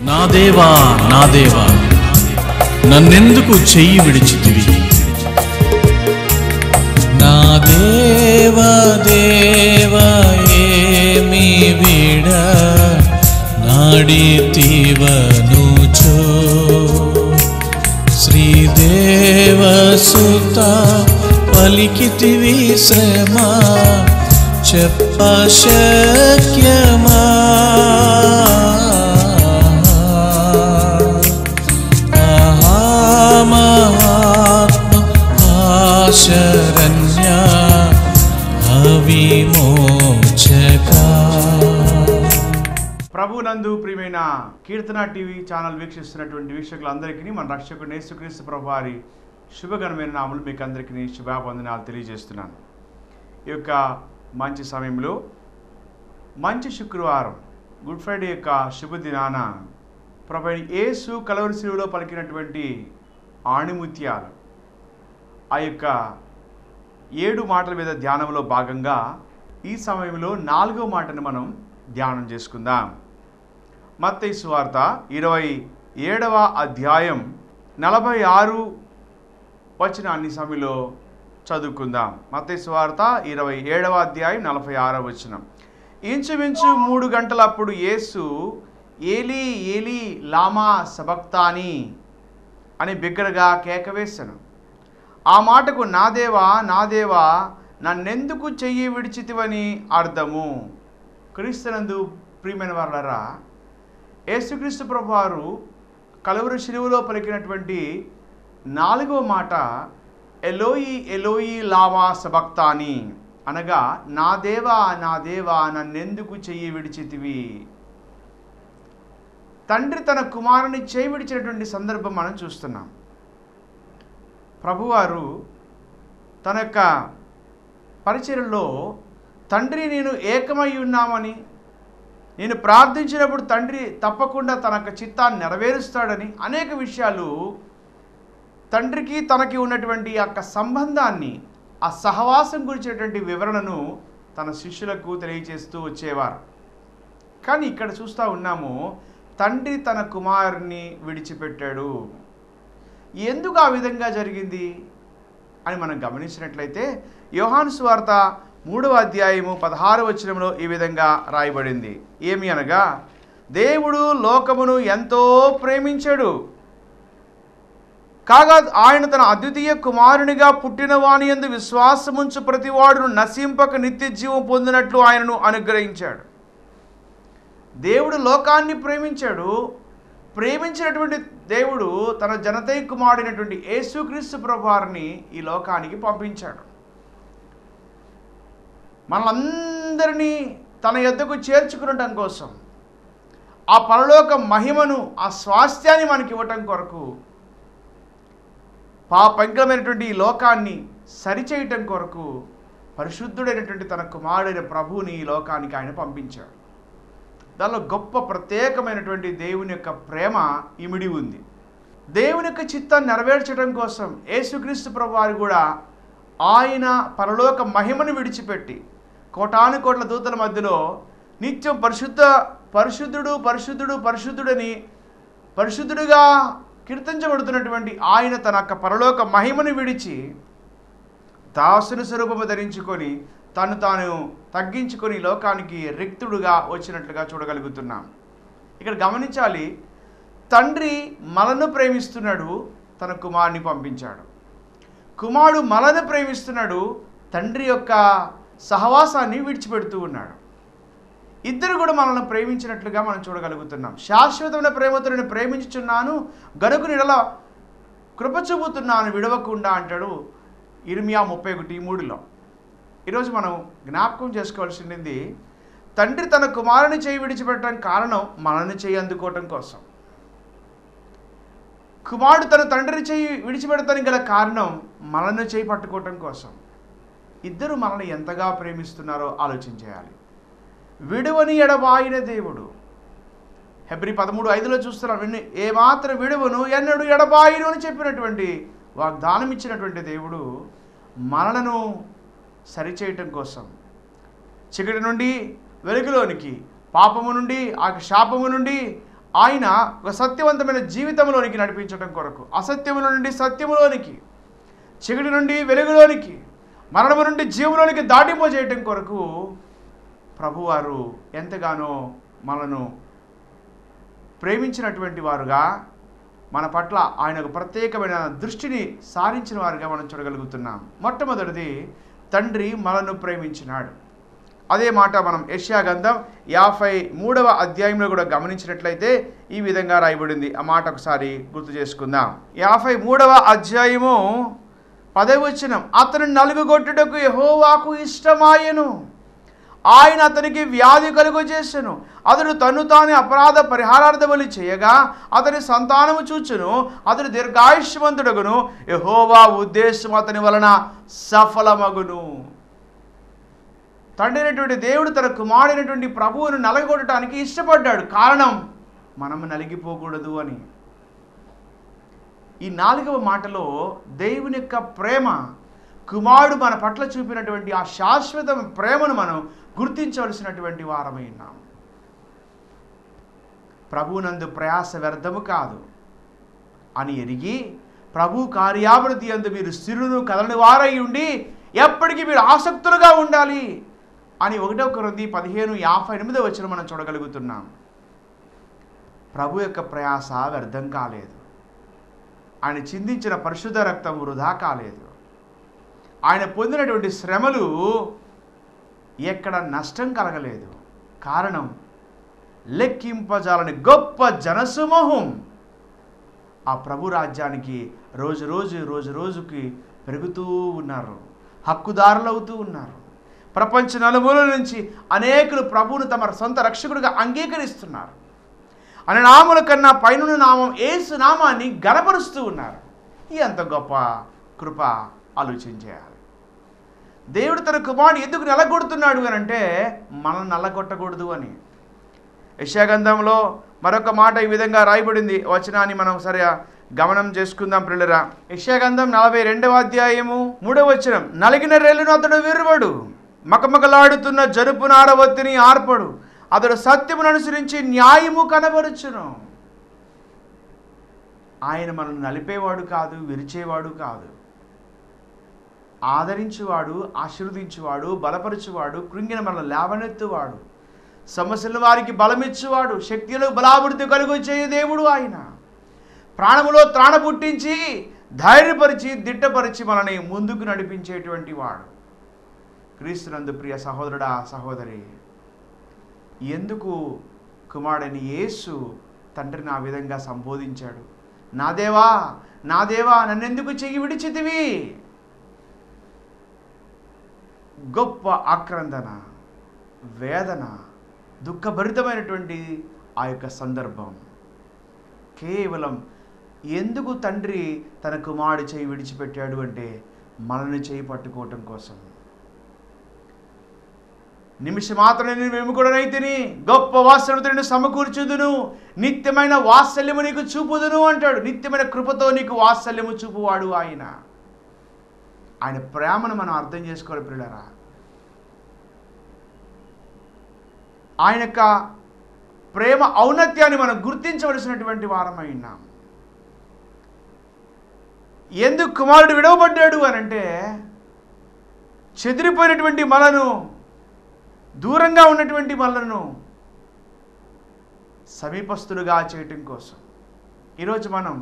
నా దేవా నా దేవా నన్నెందుకు చెయ్యి విడిచితివి నా దేవ దేవ ఏమి విడ నాడితివనుచో శ్రీదేవ సుత పలికితివి శ్రమ చెప్పశక్యమా మహాత్మ ఆశరణ్య అవిమోచకా ప్రభునందు ప్రియమైన కీర్తన టీవీ ఛానల్ వీక్షిస్తున్నటువంటి వీక్షకులందరికీ మన రక్షకుడు యేసుక్రీస్తు ప్రభు వారి శుభగణమైన నాములు మీకు అందరికీ శుభాబంధనాలు తెలియజేస్తున్నాను ఈ యొక్క మంచి సమయంలో మంచి శుక్రవారం గుడ్ ఫ్రైడే యొక్క శుభదినాన ప్రభు యేసు కలవరి శిలువలో పలికినటువంటి ఆణిముత్యాలు ఆ యొక్క ఏడు మాటల మీద ధ్యానంలో భాగంగా ఈ సమయంలో నాలుగో మాటను మనం ధ్యానం చేసుకుందాం మత్తయి సువార్త ఇరవై ఏడవ అధ్యాయం నలభై ఆరు వచ్చిన అన్ని సమయంలో చదువుకుందాం మత్తయి సువార్త ఇరవై ఏడవ అధ్యాయం నలభై ఆరవ వచనం ఇంచుమించు మూడు గంటలప్పుడు యేసు ఏలీ ఏలీ లామా సబక్తాని అని బిగ్గరగా కేక వేశాను ఆ మాటకు నా దేవా నా దేవా నన్నెందుకు చెయ్యి విడిచితివని అర్థము క్రీస్తునందు ప్రియమైన వారులరా యేసుక్రీస్తు ప్రభువారు కలువరు శిలువలో పలికినటువంటి నాలుగవ మాట ఎలోయి ఎలోయి లావా సబక్తాని అనగా నా దేవా నా దేవా నన్నెందుకు చెయ్యి విడిచితివి తండ్రి తన కుమారుని చేయి విడిచినటువంటి సందర్భం మనం చూస్తున్నాం ప్రభువారు తన యొక్క పరిచర్లో తండ్రి నేను ఏకమై ఉన్నామని నేను ప్రార్థించినప్పుడు తండ్రి తప్పకుండా తన యొక్క చిత్తాన్ని నెరవేరుస్తాడని అనేక విషయాలు తండ్రికి తనకి ఉన్నటువంటి ఆ యొక్క సంబంధాన్ని ఆ సహవాసం గురించినటువంటి వివరణను తన శిష్యులకు తెలియజేస్తూ వచ్చేవారు కానీ ఇక్కడ చూస్తూ ఉన్నాము తండ్రి తన కుమారుని విడిచిపెట్టాడు ఎందుకు ఆ విధంగా జరిగింది అని మనం గమనించినట్లయితే యోహాను సువార్త మూడవ అధ్యాయము పదహారు వచనంలో ఈ విధంగా రాయబడింది ఏమి అనగా దేవుడు లోకమును ఎంతో ప్రేమించాడు కాగా ఆయన తన అద్వితీయ కుమారునిగా పుట్టిన వాని ఎందు విశ్వాసముంచు ప్రతివాడును నశింపక నిత్య జీవం పొందినట్లు ఆయనను అనుగ్రహించాడు దేవుడు లోకాన్ని ప్రేమించాడు ప్రేమించినటువంటి దేవుడు తన జనతై కుమారుడైనటువంటి యేసుక్రీస్తు ప్రభువారిని ఈ లోకానికి పంపించాడు మనలందరినీ తన యొద్దకు చేర్చుకునటం కోసం ఆ పరలోక మహిమను ఆ స్వాస్థ్యాన్ని మనకి ఇవ్వటం కొరకు పాపంకరమైనటువంటి ఈ లోకాన్ని సరిచేయటం కొరకు పరిశుద్ధుడైనటువంటి తన కుమారుడైన ప్రభువుని ఈ లోకానికి ఆయన పంపించాడు దానిలో గొప్ప ప్రత్యేకమైనటువంటి దేవుని యొక్క ప్రేమ ఇమిడి ఉంది దేవుని యొక్క చిత్తాన్ని నెరవేర్చడం కోసం యేసుక్రీస్తు ప్రభు వారు కూడా ఆయన పరలోక మహిమను విడిచిపెట్టి కోటాను కోట్ల దూతల మధ్యలో నిత్యం పరిశుద్ధ పరిశుద్ధుడు పరిశుద్ధుడు పరిశుద్ధుడని పరిశుద్ధుడుగా కీర్తించబడుతున్నటువంటి ఆయన తన యొక్క పరలోక మహిమను విడిచి దాసుని స్వరూపము ధరించుకొని తను తాను తగ్గించుకొని లోకానికి రిక్తుడుగా వచ్చినట్లుగా చూడగలుగుతున్నాం ఇక్కడ గమనించాలి తండ్రి మనను ప్రేమిస్తున్నాడు తన కుమారుని పంపించాడు కుమారుడు మనను ప్రేమిస్తున్నాడు తండ్రి యొక్క సహవాసాన్ని విడిచిపెడుతూ ఉన్నాడు ఇద్దరు కూడా మనల్ని ప్రేమించినట్లుగా మనం చూడగలుగుతున్నాం శాశ్వతమైన ప్రేమతో నేను ప్రేమించుచున్నాను గనుకు నిడల కృప చూపుతున్నాను విడవకుండా అంటాడు ఇర్మియా ముప్పై ఒకటి మూడులో ఈరోజు మనం జ్ఞాపకం చేసుకోవాల్సింది తండ్రి తన కుమారుని చేయి విడిచిపెట్టడం కారణం మనల్ని చేయి అందుకోవటం కోసం కుమారుడు తన తండ్రిని చేయి విడిచిపెడతానికి గల కారణం మనల్ని చేయి పట్టుకోవటం కోసం ఇద్దరు మనల్ని ఎంతగా ప్రేమిస్తున్నారో ఆలోచించేయాలి విడువని ఎడబాయిన దేవుడు హెబ్రి పదమూడు ఐదులో చూస్తున్నాం విన్ని ఏమాత్రం విడువను ఎన్నడు ఎడబాయిను అని చెప్పినటువంటి వాగ్దానం ఇచ్చినటువంటి దేవుడు మనలను సరిచేయటం కోసం చీకటి నుండి వెలుగులోనికి పాపము నుండి ఆ శాపము నుండి ఆయన ఒక సత్యవంతమైన జీవితంలోనికి నడిపించడం కొరకు అసత్యముల నుండి సత్యములోనికి చీకటి నుండి వెలుగులోనికి మరణము నుండి జీవులోనికి దాటింపజేయటం కొరకు ప్రభువారు ఎంతగానో మనను ప్రేమించినటువంటి వారుగా మన పట్ల ఆయన ఒక ప్రత్యేకమైన దృష్టిని సారించిన వారుగా మనం చూడగలుగుతున్నాం మొట్టమొదటిది తండ్రి మనను ప్రేమించినాడు అదే మాట మనం యష్యా గంధం యాభై మూడవ అధ్యాయంలో కూడా గమనించినట్లయితే ఈ విధంగా రాయబడింది ఆ మాట ఒకసారి గుర్తు చేసుకుందాం యాభై మూడవ అధ్యాయము పదవచనం అతను నలుగుగొట్టుటకు యహోవాకు ఇష్టమాయను ఆయన అతనికి వ్యాధి కలుగు చేసెను అతడు తను తాను అపరాధ పరిహారార్థ బలి చేయగా అతని సంతానము చూచును అతడు దీర్ఘాయుష్మంతుడగును యహోవా ఉద్దేశం అతని వలన సఫలమగును తండ్రి అయినటువంటి దేవుడు తన కుమారుడైనటువంటి ప్రభువును నలగొట్టడానికి ఇష్టపడ్డాడు కారణం మనము నలిగిపోకూడదు అని ఈ నాలుగవ మాటలో దేవుని యొక్క ప్రేమ కుమారుడు మన పట్ల చూపినటువంటి ఆ శాశ్వత ప్రేమను మనం గుర్తించవలసినటువంటి వారమై ఉన్నాం ప్రభువునందు ప్రయాస వ్యర్థము కాదు అని ఎరిగి ప్రభు కార్యాభివృద్ధి అందు మీరు స్థిరును కదలని వారై ఉండి ఎప్పటికీ మీరు ఆసక్తులుగా ఉండాలి అని ఒకటో కొరింది పదిహేను యాభై ఎనిమిదో వచ్చిన మనం చూడగలుగుతున్నాం ప్రభు యొక్క ప్రయాస వ్యర్థం కాలేదు ఆయన చిందించిన పరిశుద్ధ రక్తం వృధా కాలేదు ఆయన పొందినటువంటి శ్రమలు ఎక్కడ నష్టం కలగలేదు కారణం లెక్కింపజాలని గొప్ప జనసమూహం ఆ ప్రభు రాజ్యానికి రోజు రోజు రోజు రోజుకి పెరుగుతూ ఉన్నారు హక్కుదారులు అవుతూ ఉన్నారు ప్రపంచ నలుమూలల నుంచి అనేకులు ప్రభువును తమ సొంత రక్షకుడిగా అంగీకరిస్తున్నారు అనే నాముల కన్నా పైన నామం ఏసు నామాన్ని గనపరుస్తూ ఉన్నారు ఈ అంత గొప్ప కృప ఆలోచించేయాలి దేవుడు తన కుమారుడు ఎందుకు నల్లగొడుతున్నాడు అని అంటే మనం నల్లగొట్టకూడదు అని యశాగంధంలో మరొక మాట ఈ విధంగా రాయబడింది వచనాన్ని మనం సరిగా గమనం చేసుకుందాం పిల్లరా యశాగంధం నలభై రెండవ అధ్యాయము మూడవ వచనం నలిగిన రెల్లును అతడు విరువడు మకమకలాడుతున్న జరుపు నారవత్తిని ఆర్పడు అతడు సత్యమును అనుసరించి న్యాయము కనబరుచును ఆయన మనల్ని నలిపేవాడు కాదు విరిచేవాడు కాదు ఆదరించువాడు ఆశీర్వదించువాడు బలపరచువాడు కృంగిన మనల్ని లేవనెత్తువాడు సమస్యల వారికి బలమిచ్చువాడు శక్తిలో బలాభివృద్ధి కలుగు చేయు దేవుడు ఆయన ప్రాణములో త్రాణ పుట్టించి ధైర్యపరిచి దిట్టపరిచి మనల్ని ముందుకు నడిపించేటువంటి వాడు క్రీస్తునందు ప్రియ సహోదరుడా సహోదరి ఎందుకు కుమారుడని యేసు తండ్రిని ఆ విధంగా సంబోధించాడు నా దేవా నా దేవా నన్నెందుకు చెయ్యి విడిచితివి గొప్ప ఆక్రందన వేదన దుఃఖభరితమైనటువంటి ఆ యొక్క సందర్భం కేవలం ఎందుకు తండ్రి తన కుమారుడి చేయి విడిచిపెట్టాడు అంటే మనల్ని చేయి పట్టుకోవటం కోసం నిమిష మాత్రమే నేను వెముకుడనైతిని గొప్ప వాత్సల్యముతో నిన్ను సమకూర్చుదును నిత్యమైన వాత్సల్యము నీకు చూపుదును అంటాడు నిత్యమైన కృపతో నీకు వాత్సల్యము చూపువాడు ఆయన ఆయన ప్రేమను మనం అర్థం చేసుకోవాలి పిల్లరా ఆయన యొక్క ప్రేమ ఔన్నత్యాన్ని మనం గుర్తించవలసినటువంటి వారమై ఉన్నాం ఎందుకు కుమారుడు విడవబడ్డాడు అని అంటే చెదిరిపోయినటువంటి మనను దూరంగా ఉన్నటువంటి మనలను సమీపస్తులుగా చేయటం కోసం ఈరోజు మనం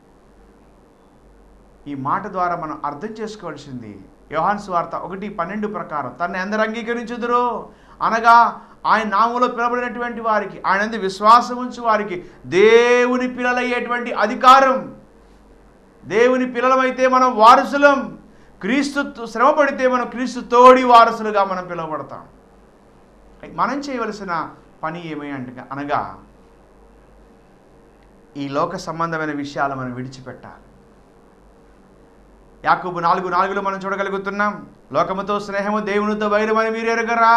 ఈ మాట ద్వారా మనం అర్థం చేసుకోవాల్సింది యోహాన్ స్వార్త ఒకటి పన్నెండు ప్రకారం తనని అందరు అంగీకరించుదురో అనగా ఆయన నామంలో పిలబడినటువంటి వారికి ఆయన అందు విశ్వాసం ఉంచు వారికి దేవుని పిల్లలయ్యేటువంటి అధికారం దేవుని పిల్లలమైతే మనం వారసులం క్రీస్తు శ్రమ పడితే మనం క్రీస్తు తోడి వారసులుగా మనం పిలువబడతాం మనం చేయవలసిన పని ఏమి అంటే అనగా ఈ లోక సంబంధమైన విషయాలు మనం విడిచిపెట్టాలి యాకూబు నాలుగు నాలుగులో మనం చూడగలుగుతున్నాం లోకముతో స్నేహము దేవునితో వైరమని మీరు ఎరగరా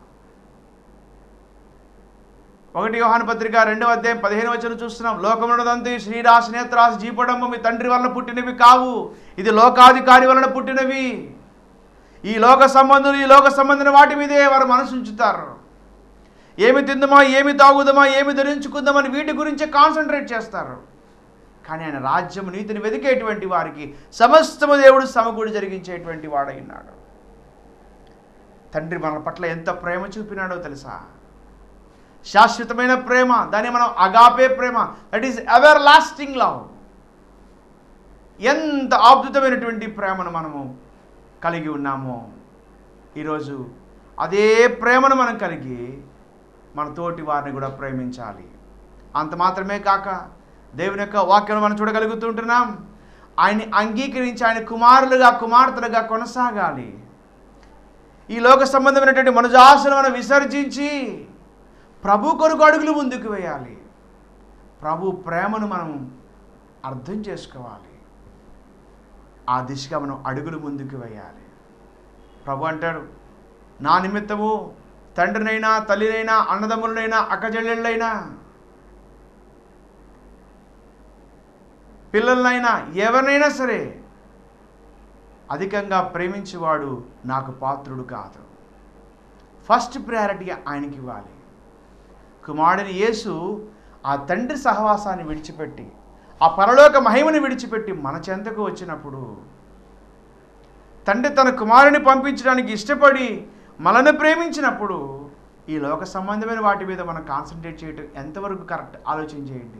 ఒకటి యోహాను పత్రిక రెండవ అధ్యాయం పదిహేను వచ్చిన చూస్తున్నాం లోకమున్నదంతా ఈ శ్రీరాశి నేత్రాశి జీపడము మీ తండ్రి వలన పుట్టినవి కావు ఇది లోకాధికారి వలన పుట్టినవి ఈ లోక సంబంధులు ఈ లోక సంబంధించిన వాటి మీదే వారు మనసు ఉంచుతారు ఏమి తిందామా ఏమి తాగుదామా ఏమి ధరించుకుందామని వీటి గురించే కాన్సన్ట్రేట్ చేస్తారు కానీ ఆయన రాజ్యం నీతిని వెతికేటువంటి వారికి సమస్తము దేవుడు సమకూడి జరిగించేటువంటి వాడై ఉన్నాడు తండ్రి మన పట్ల ఎంత ప్రేమ చూపినాడో తెలుసా శాశ్వతమైన ప్రేమ దాన్ని మనం అగాపే ప్రేమ that is everlasting love ఎంత అద్భుతమైనటువంటి ప్రేమను మనము కలిగి ఉన్నామో ఈరోజు అదే ప్రేమను మనం కలిగి మన తోటి వారిని కూడా ప్రేమించాలి అంత మాత్రమే కాక దేవుని యొక్క వాక్యం మనం చూడగలుగుతుంటున్నాం ఆయన్ని అంగీకరించి ఆయన కుమారులుగా కుమార్తెలుగా కొనసాగాలి ఈ లోక సంబంధమైనటువంటి మనుజాసులు మనం విసర్జించి ప్రభు కొరకు అడుగులు ముందుకు వేయాలి ప్రభు ప్రేమను మనం అర్థం చేసుకోవాలి ఆ దిశగా మనం అడుగులు ముందుకు వేయాలి ప్రభు అంటాడు నా నిమిత్తము తండ్రినైనా తల్లినైనా అన్నదమ్ములనైనా అక్కచెల్లెళ్ళైనా పిల్లలనైనా ఎవరినైనా సరే అధికంగా ప్రేమించేవాడు నాకు పాత్రుడు కాదు ఫస్ట్ ప్రయారిటీ ఆయనకి ఇవ్వాలి కుమారుడిని యేసు ఆ తండ్రి సహవాసాన్ని విడిచిపెట్టి ఆ పరలోక మహిమని విడిచిపెట్టి మన చెంతకు వచ్చినప్పుడు తండ్రి తన కుమారుని పంపించడానికి ఇష్టపడి మనల్ని ప్రేమించినప్పుడు ఈ లోక సంబంధమైన వాటి మీద మనం కాన్సన్ట్రేట్ చేయటం ఎంతవరకు కరెక్ట్ ఆలోచన చేయండి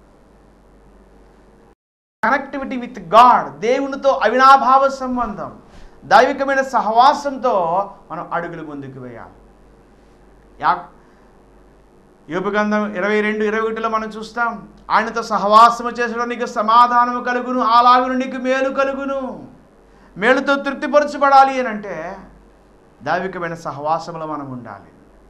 కనెక్టివిటీ విత్ గాడ్ దేవునితో అవినాభావ సంబంధం దైవికమైన సహవాసంతో మనం అడుగులు ముందుకు వేయాలి యా యోపగంధం ఇరవై రెండు ఇరవై ఒకటిలో మనం చూస్తాం ఆయనతో సహవాసము చేసడం నీకు సమాధానము కలుగును అలాగును నీకు మేలు కలుగును మేలుతో తృప్తిపరచబడాలి అని అంటే దైవికమైన సహవాసంలో మనం ఉండాలి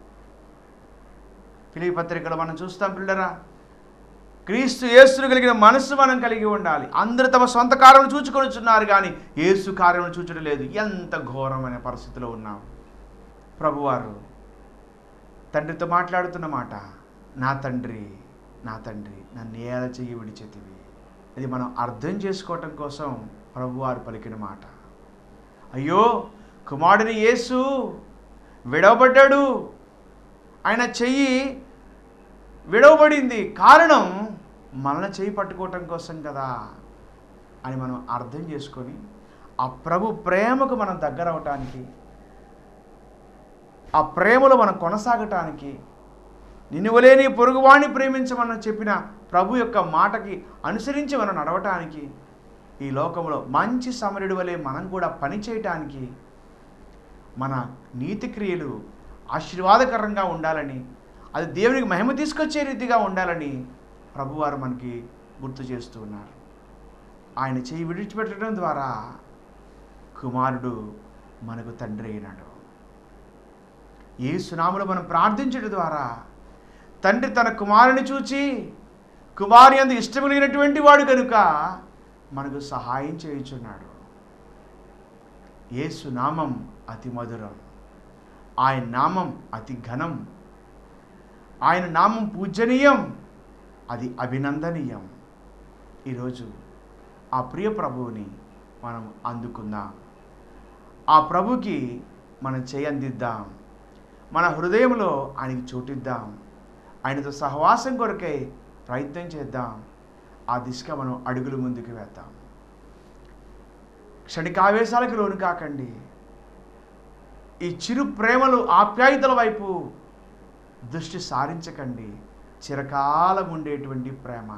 పిలిపి పత్రికలో మనం చూస్తాం పిల్లరా క్రీస్తు యేసును కలిగిన మనస్సు మనం కలిగి ఉండాలి అందరూ తమ సొంత కార్యములు చూచుకొనిచున్నారు కానీ యేసు కార్యములు చూచడం లేదు ఎంత ఘోరమైన పరిస్థితిలో ఉన్నాం ప్రభువారు తండ్రితో మాట్లాడుతున్న మాట నా తండ్రి నా తండ్రి నన్ను ఏల చెయ్యి విడిచెతివి ఇది మనం అర్థం చేసుకోవటం కోసం ప్రభువారు పలికిన మాట అయ్యో కుమారుడిని యేసు విడవబడ్డాడు ఆయన చెయ్యి విడవబడింది కారణం మనల్ని చేయి పట్టుకోవటం కోసం కదా అని మనం అర్థం చేసుకొని ఆ ప్రభు ప్రేమకు మనం దగ్గర అవటానికి ఆ ప్రేమలో మనం కొనసాగటానికి నిన్ను వలేని పొరుగువాణ్ణి ప్రేమించమని చెప్పిన ప్రభు యొక్క మాటకి అనుసరించి మనం నడవటానికి ఈ లోకంలో మంచి సమరుడి వలె మనం కూడా పని చేయటానికి మన నీతి క్రియలు ఆశీర్వాదకరంగా ఉండాలని అది దేవునికి మహిమ తీసుకొచ్చే రీతిగా ఉండాలని ప్రభువారు మనకి గుర్తు చేస్తూ ఉన్నారు ఆయన చేయి విడిచిపెట్టడం ద్వారా కుమారుడు మనకు తండ్రి అయినాడు ఏ సునాములో మనం ప్రార్థించడం ద్వారా తండ్రి తన కుమారుని చూచి కుమారి అందు ఇష్టం కలిగినటువంటి వాడు కనుక మనకు సహాయం చేయుచున్నాడు యేసు నామం అతి మధురం ఆయన నామం అతి ఘనం ఆయన నామం పూజనీయం అది అభినందనీయం ఈరోజు ఆ ప్రియ ప్రభువుని మనం అందుకుందాం ఆ ప్రభుకి మనం చేయందిద్దాం మన హృదయంలో ఆయనకి చోటిద్దాం ఆయనతో సహవాసం కొరకై ప్రయత్నం చేద్దాం ఆ దిశగా మనం అడుగులు ముందుకు వేద్దాం క్షణికావేశాలకు లోను కాకండి ఈ చిరు ప్రేమలు ఆప్యాయతల వైపు దృష్టి సారించకండి చిరకాలం ఉండేటువంటి ప్రేమ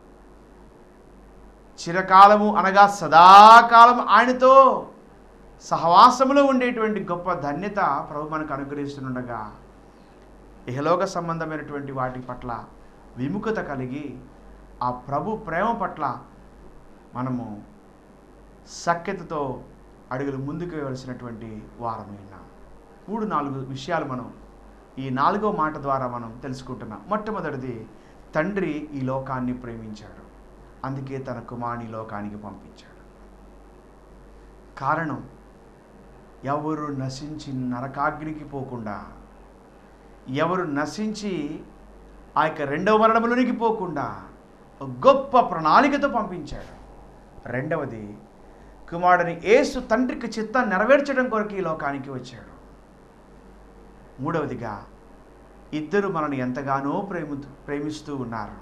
చిరకాలము అనగా సదాకాలం ఆయనతో సహవాసములో ఉండేటువంటి గొప్ప ధన్యత ప్రభు మనకు అనుగ్రహిస్తుండగా ఇహలోక సంబంధమైనటువంటి వాటి పట్ల విముఖత కలిగి ఆ ప్రభు ప్రేమ పట్ల మనము సఖ్యతతో అడుగులు ముందుకు వేయవలసినటువంటి వారమై ఉన్నాం మూడు నాలుగు విషయాలు మనం ఈ నాలుగో మాట ద్వారా మనం తెలుసుకుంటున్నాం మొట్టమొదటిది తండ్రి ఈ లోకాన్ని ప్రేమించాడు అందుకే తన కుమారుని లోకానికి పంపించాడు కారణం ఎవరు నశించి నరకాగ్నికి పోకుండా ఎవరు నశించి ఆ యొక్క రెండవ మరణంలోనికి పోకుండా ఒక గొప్ప ప్రణాళికతో పంపించాడు రెండవది కుమారుడిని యేసు తండ్రికి చిత్తాన్ని నెరవేర్చడం కొరకు ఈ లోకానికి వచ్చాడు మూడవదిగా ఇద్దరు మనల్ని ఎంతగానో ప్రేమ ప్రేమిస్తూ ఉన్నారు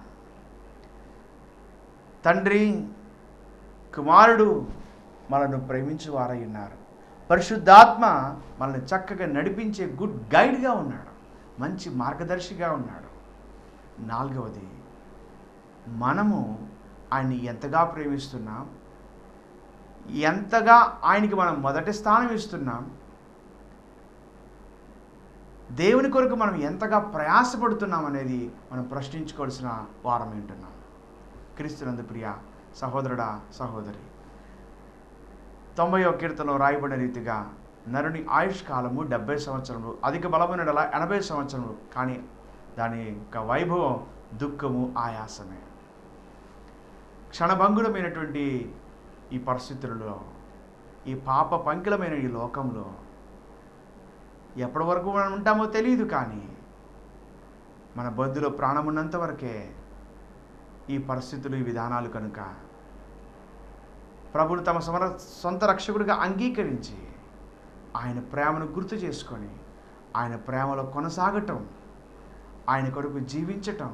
తండ్రి కుమారుడు మనను ప్రేమించువారై ఉన్నారు పరిశుద్ధాత్మ మనల్ని చక్కగా నడిపించే గుడ్ గైడ్గా ఉన్నాడు మంచి మార్గదర్శిగా ఉన్నాడు నాలుగవది మనము ఆయన్ని ఎంతగా ప్రేమిస్తున్నాం ఎంతగా ఆయనకి మనం మొదటి స్థానం ఇస్తున్నాం దేవుని కొరకు మనం ఎంతగా ప్రయాసపడుతున్నాం అనేది మనం ప్రశ్నించుకోవాల్సిన వారం వింటున్నాం క్రీస్తునందు ప్రియ సహోదరుడా సహోదరి తొంభైవ కీర్తనలో రాయబడిన రీతిగా నరుని ఆయుష్ కాలము డెబ్బై సంవత్సరములు అధిక బలమైన ఎనభై సంవత్సరములు కానీ దాని యొక్క వైభవం దుఃఖము ఆయాసమే క్షణభంగురమైనటువంటి ఈ పరిస్థితులలో ఈ పాప పంకిలమైన ఈ లోకంలో ఎప్పటి వరకు మనం ఉంటామో తెలియదు కానీ మన బొద్దులో ప్రాణం ఉన్నంత వరకే ఈ పరిస్థితులు ఈ విధానాలు కనుక ప్రభుడు తమ సమర సొంత రక్షకుడిగా అంగీకరించి ఆయన ప్రేమను గుర్తు చేసుకొని ఆయన ప్రేమలో కొనసాగటం ఆయన కొరకు జీవించటం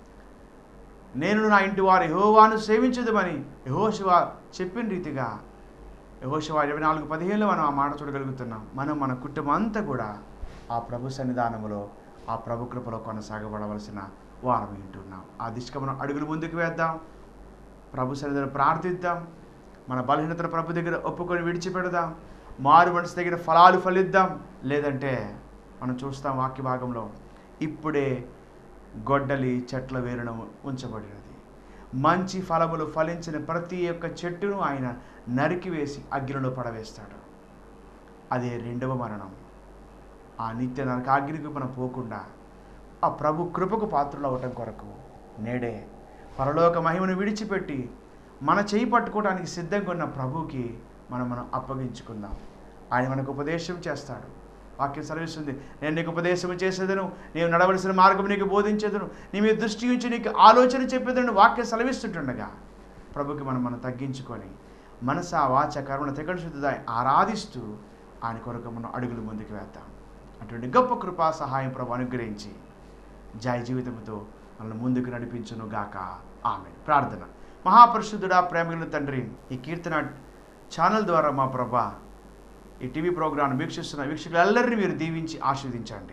నేను నా ఇంటి వారి యహోవాను సేవించదమని యహోశివ చెప్పిన రీతిగా యహోశివ ఇరవై నాలుగు పదిహేనులో మనం ఆ మాట చూడగలుగుతున్నాం మనం మన కుటుంబం అంతా కూడా ఆ ప్రభు సన్నిధానంలో ఆ ప్రభు కృపలో కొనసాగబడవలసిన వారం వింటున్నాం ఆ దిశగా మనం అడుగులు ముందుకు వేద్దాం ప్రభు సన్నిధిలో ప్రార్థిద్దాం మన బలహీనతను ప్రభు దగ్గర ఒప్పుకొని విడిచిపెడదాం మారు మనసు దగ్గర ఫలాలు ఫలిద్దాం లేదంటే మనం చూస్తాం వాక్య భాగంలో ఇప్పుడే గొడ్డలి చెట్ల వేరున ఉంచబడినది మంచి ఫలములు ఫలించిన ప్రతి ఒక్క చెట్టును ఆయన నరికివేసి అగ్నిలో పడవేస్తాడు అదే రెండవ మరణం ఆ నిత్య నరకాగ్నికి మనం పోకుండా ఆ ప్రభు కృపకు పాత్రలు అవటం కొరకు నేడే పరలోక మహిమను విడిచిపెట్టి మన చేయి పట్టుకోవడానికి సిద్ధంగా ఉన్న ప్రభుకి మనం మనం అప్పగించుకుందాం ఆయన మనకు ఉపదేశం చేస్తాడు వాక్యం సెలవిస్తుంది నేను నీకు ఉపదేశం చేసేదను నేను నడవలసిన మార్గం నీకు బోధించేదను నీ మీద దృష్టి ఉంచి నీకు ఆలోచన చెప్పేదను వాక్యం సెలవిస్తుంటుండగా ప్రభుకి మనం మనం తగ్గించుకొని మనస వాచ కరుణ తెగడు శుద్ధిదాయి ఆరాధిస్తూ ఆయన కొరకు మనం అడుగులు ముందుకు వేద్దాం అటువంటి గొప్ప కృపా సహాయం ప్రభు అనుగ్రహించి జయ జీవితంతో మనల్ని ముందుకు నడిపించును గాక ఆమె ప్రార్థన మహాపరిశుద్ధుడా ప్రేమికుల తండ్రి ఈ కీర్తన ఛానల్ ద్వారా మా ప్రభా ఈ టీవీ ప్రోగ్రాం వీక్షిస్తున్న వీక్షకులందరినీ మీరు దీవించి ఆస్వాదించండి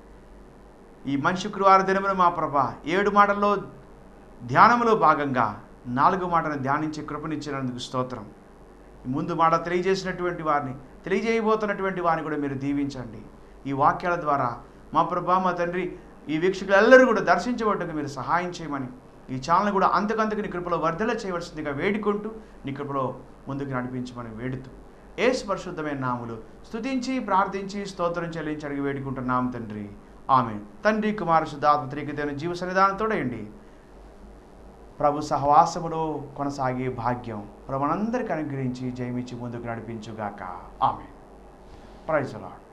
ఈ మంచి శుక్రవారం దినమున మా ప్రభా ఏడు మాటల్లో ధ్యానములో భాగంగా నాలుగు మాటను ధ్యానించి కృపనిచ్చినందుకు స్తోత్రం ఈ ముందు మాట తెలియజేసినటువంటి వారిని తెలియజేయబోతున్నటువంటి వారిని కూడా మీరు దీవించండి ఈ వాక్యాల ద్వారా మా ప్రభా మా తండ్రి ఈ వీక్షకులందరూ కూడా దర్శించబడ్డకు మీరు సహాయం చేయమని ఈ ఛానల్ కూడా అంతకంతకు నీ కృపలో వర్ధల చేయవలసిందిగా వేడుకుంటూ నీ కృపలో ముందుకు నడిపించమని వేడుతూ ఏసు పరిశుద్ధమైన నాములు స్తుతించి ప్రార్థించి స్తోత్రం చెల్లించి అడిగి వేడుకుంటున్నాం తండ్రి ఆమె తండ్రి కుమార శుద్ధాత్మ త్రికతైన జీవ సన్నిధానంతోడయండి ప్రభు సహవాసములో కొనసాగే భాగ్యం ప్రభునందరికి అనుగ్రహించి జయమిచ్చి ముందుకు నడిపించుగాక ఆమె ప్రైజ్ లాడ్